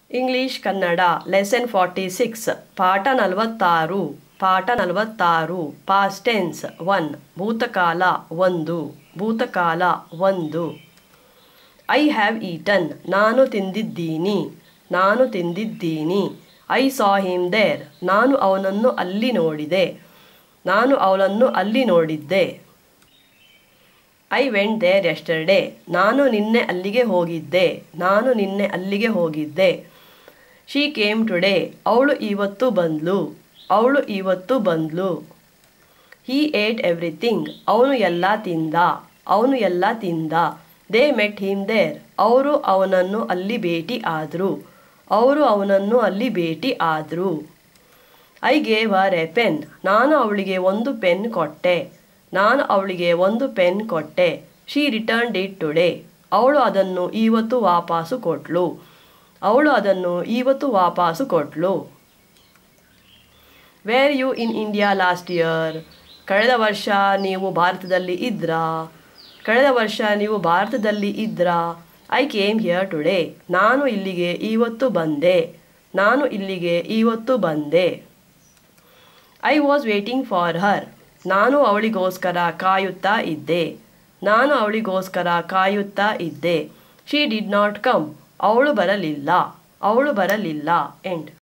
English Kannada lesson forty six ಪಾಠ ನಲವತ್ತಾರು ಪಾಠ ನಲವತ್ತಾರು ಪಾಸ್ಟ್ ಟೆನ್ಸ್ ಒನ್ ಭೂತಕಾಲ ಒಂದು ಭೂತಕಾಲ ಒಂದು ಐ ಹ್ಯಾವ್ ಈಟನ್ ನಾನು ತಿಂದಿದ್ದೀನಿ ನಾನು ತಿಂದಿದ್ದೀನಿ ಐ ಸಾ ಹಿಮ್ ದೇರ್ ನಾನು ಅವನನ್ನು ಅಲ್ಲಿ ನೋಡಿದೆ ನಾನು ಅವಳನ್ನು ಅಲ್ಲಿ ನೋಡಿದ್ದೆ ಐ ವೆಂಟ್ ದೇರ್ ಎಸ್ಟರ್ಡೇ ನಾನು ನಿನ್ನೆ ಅಲ್ಲಿಗೆ ಹೋಗಿದ್ದೆ ನಾನು ನಿನ್ನೆ ಅಲ್ಲಿಗೆ ಹೋಗಿದ್ದೆ ಶೀ ಕೇಮ್ ಟುಡೇ ಅವಳು ಇವತ್ತು ಬಂದ್ಲು ಅವಳು ಇವತ್ತು ಬಂದ್ಲು ಹೀ ಏಟ್ ಎವ್ರಿಥಿಂಗ್ ಅವನು ಎಲ್ಲ ತಿಂದ ಅವನು ಎಲ್ಲ ತಿಂದ ದೇ ಮೆಟ್ ಹಿಮ್ ದೇರ್ ಅವರು ಅವನನ್ನು ಅಲ್ಲಿ ಭೇಟಿ ಆದರು ಅವರು ಅವನನ್ನು ಅಲ್ಲಿ ಭೇಟಿ ಆದರು I gave her a pen ನಾನು ಅವಳಿಗೆ ಒಂದು ಪೆನ್ ಕೊಟ್ಟೆ ನಾನು ಅವಳಿಗೆ ಒಂದು ಪೆನ್ ಕೊಟ್ಟೆ ಶಿ ರಿಟರ್ನ್ ಇಟ್ ಟುಡೇ ಅವಳು ಅದನ್ನು ಇವತ್ತು ವಾಪಸ್ಸು ಕೊಟ್ಲು ಅವಳು ಅದನ್ನು ಇವತ್ತು ವಾಪಸ್ಸು ಕೊಟ್ಲು where you in India last year ಕಳೆದ ವರ್ಷ ನೀವು ಭಾರತದಲ್ಲಿ ಇದ್ರಾ ಕಳೆದ ವರ್ಷ ನೀವು ಭಾರತದಲ್ಲಿ ಇದ್ರಾ ಐ ಕೇಮ್ ಹಿಯರ್ ಟುಡೇ ನಾನು ಇಲ್ಲಿಗೆ ಇವತ್ತು ಬಂದೆ ನಾನು ಇಲ್ಲಿಗೆ ಇವತ್ತು ಬಂದೆ I was waiting for her ನಾನು ಅವಳಿಗೋಸ್ಕರ ಕಾಯುತ್ತಾ ಇದ್ದೆ ನಾನು ಅವಳಿಗೋಸ್ಕರ ಕಾಯುತ್ತಾ ಇದ್ದೆ ಶಿ ಡಿಡ್ ನಾಟ್ ಕಮ್ ಅವಳು ಬರಲಿಲ್ಲ ಅವಳು ಬರಲಿಲ್ಲ ಎಂಡ್